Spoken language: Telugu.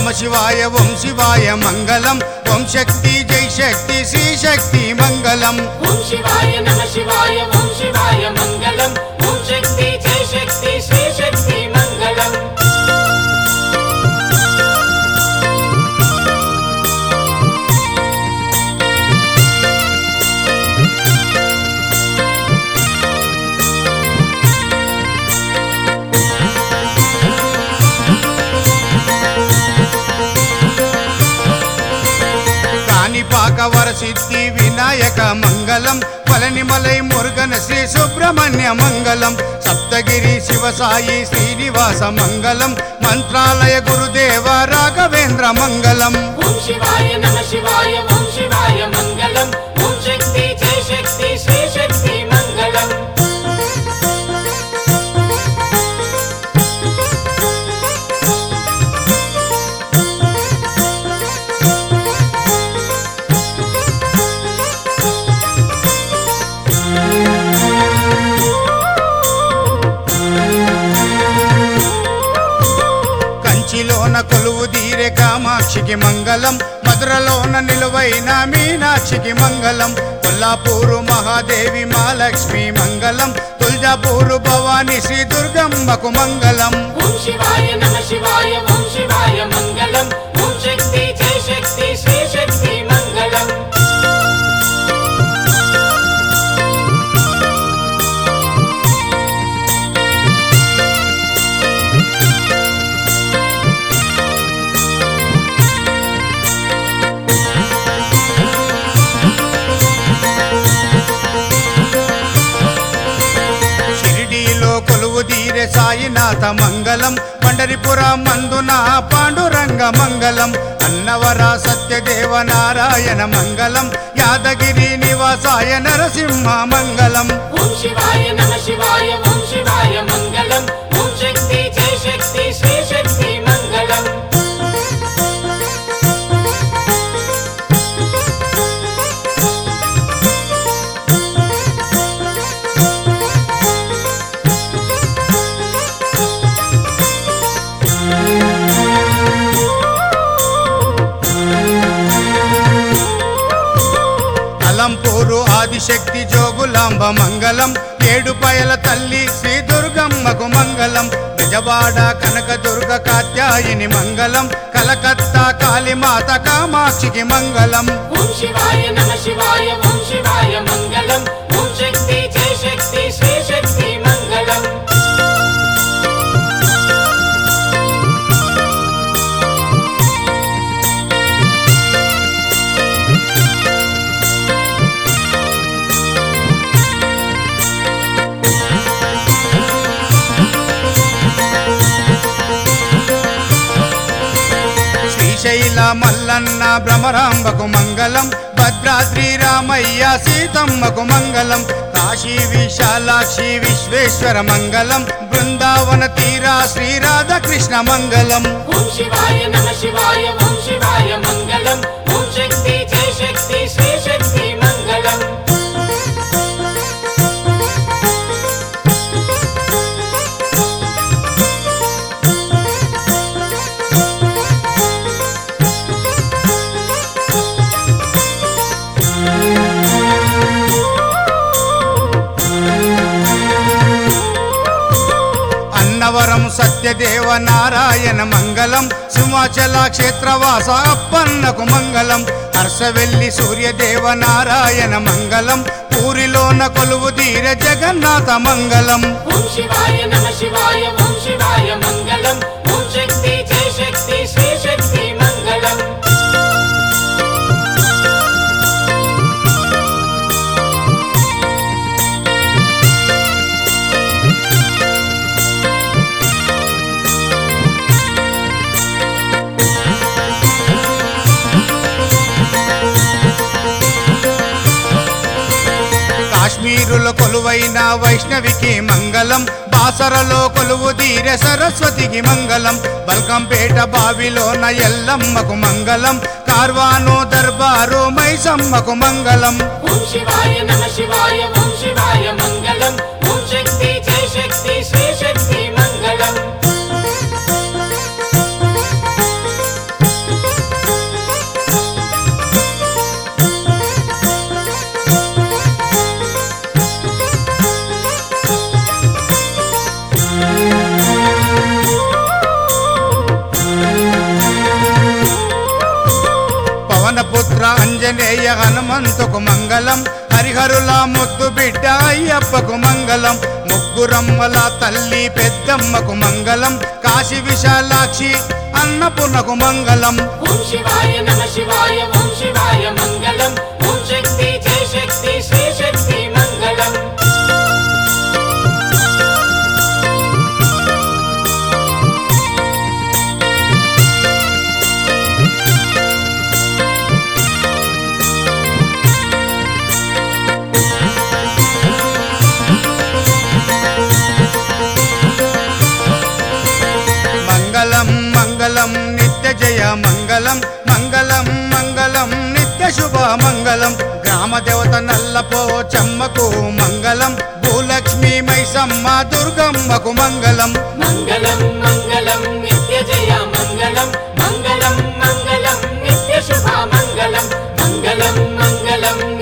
శివాయ ఓం శివాయ మంగళం ఓం శక్తి జై శక్తి శ్రీ శక్తి మంగళం ఓం శివాయ నమ శివాయ ఓం శివాయ మంగళం ఓం శక్తి జై శక్తి శ్రీ శక్తి మంగళం కాణిపాక వరసిద్ధి వినాయక మంగళం పళనిమలై మురుగన శ్రీ సుబ్రహ్మణ్య మంగళం సప్తగిరి శివసాయి శ్రీనివాస మంగళం మంత్రాలయ గురుదేవ రాఘవేంద్ర మంగళం ఓం శివాయ నమ శివాయ ఓం శివాయ మంగళం ఓం శక్తి జై శక్తి శ్రీ శక్తి మంగళం కంచిలోన కొలువు దీరె కామాక్షికి మంగళం మధురలోన నిలువైన మీనాక్షికి మంగళం కొల్లాపూరు మహాదేవి మహాలక్ష్మి మంగళం తుల్జాపూరు భవాని శ్రీ దుర్గమ్మకు మంగళం ఓం శివాయ నమ శివాయ ఓం శివాయ మంగళం ఓం శక్తి జై శక్తి శ్రీ శక్తి మంగళం షిరిడీలో కొలువు దీరె సాయినాథ మంగళం పండరిపుర మందున పాండురంగ మంగళం అన్నవర సత్యదేవ నారాయణ మంగళం యాదగిరి నివాసాయ నరసింహ మంగళం ఓం శివాయ నమ శివాయ ఓం శివాయ మంగళం ఓం శక్తి జై శక్తి శ్రీ శక్తి మంగళం అలంపూరు ఆదిశక్తి జోగులాంబ మంగళం ఏడుపాయల తల్లి శ్రీ దుర్గమ్మకు మంగళం నిజవాడ కనకదుర్గ కాత్యాయిని మంగళం కలకత్తా కాళీమాత కామాక్షికి మంగళం ఓం శివాయ నమ శివాయ ఓం శివాయ మంగళం ఓం శక్తి జై శక్తి శ్రీ శక్తి మంగళం శ్రీశైల మల్లన్న భ్రమరాంబకు మంగళం భద్రాద్రి రామయ్య సీతమ్మకు మంగళం కాశీ విశాలాక్షి విశ్వేశ్వర మంగళం బృందావన తీరా శ్రీ రాధాకృష్ణ మంగళం ఓం శివాయ నమ శివాయ ఓం శివాయ మంగళం ఓం శక్తి జై శక్తి శ్రీ శక్తి మంగళం అన్నవరం సత్యదేవ నారాయణ మంగళం సింహాచల క్షేత్రవాస అప్పన్నకు మంగళం హర్షవెల్లి సూర్యదేవ నారాయణ మంగళం పూరిలోన కొలువు తీర జగన్నాథ మంగళం ఓం శివాయ నమ శివాయ ఓం శివాయ మంగళం ఓం శక్తి జై శక్తి శ్రీ శక్తి మంగళం కాశ్మీరులో కొలువైన వైష్ణవికి మంగళం బాసరలో కొలువు తీర సరస్వతికి మంగళం బల్కంపేట బావిలోన ఎల్లమ్మకు మంగళం కార్వాను దర్బారు మైసమ్మకు మంగళం ఓం శివాయ నమ శివాయ ఓం శివాయ మంగళం ఓం శక్తి జై శక్తి శ్రీ శక్తి మంగళం ఆంజనేయ హనుమంతుకు మంగళం హరిహరుల ముద్దు బిడ్డ అయ్యప్పకు మంగళం ముగ్గురమ్మల తల్లి పెద్దమ్మకు మంగళం కాశీ విశాలాక్షి అన్నపూర్ణకు మంగళం ఓం శివాయ నమ శివాయ ఓం శివాయ మంగళం ఓం శక్తి జై శక్తి శ్రీ శక్తి మంగళం మంగళం మంగళం నిత్య జయ మంగళం మంగళం మంగళం నిత్య శుభ మంగళం గ్రామ దేవత నల్లపో చమ్మకు మంగళం భూలక్ష్మి మైసమ్మ దుర్గమ్మకు మంగళం మంగళం మంగళం నిత్య జయ మంగళం మంగళం మంగళం నిత్య శుభ మంగళం మంగళం మంగళం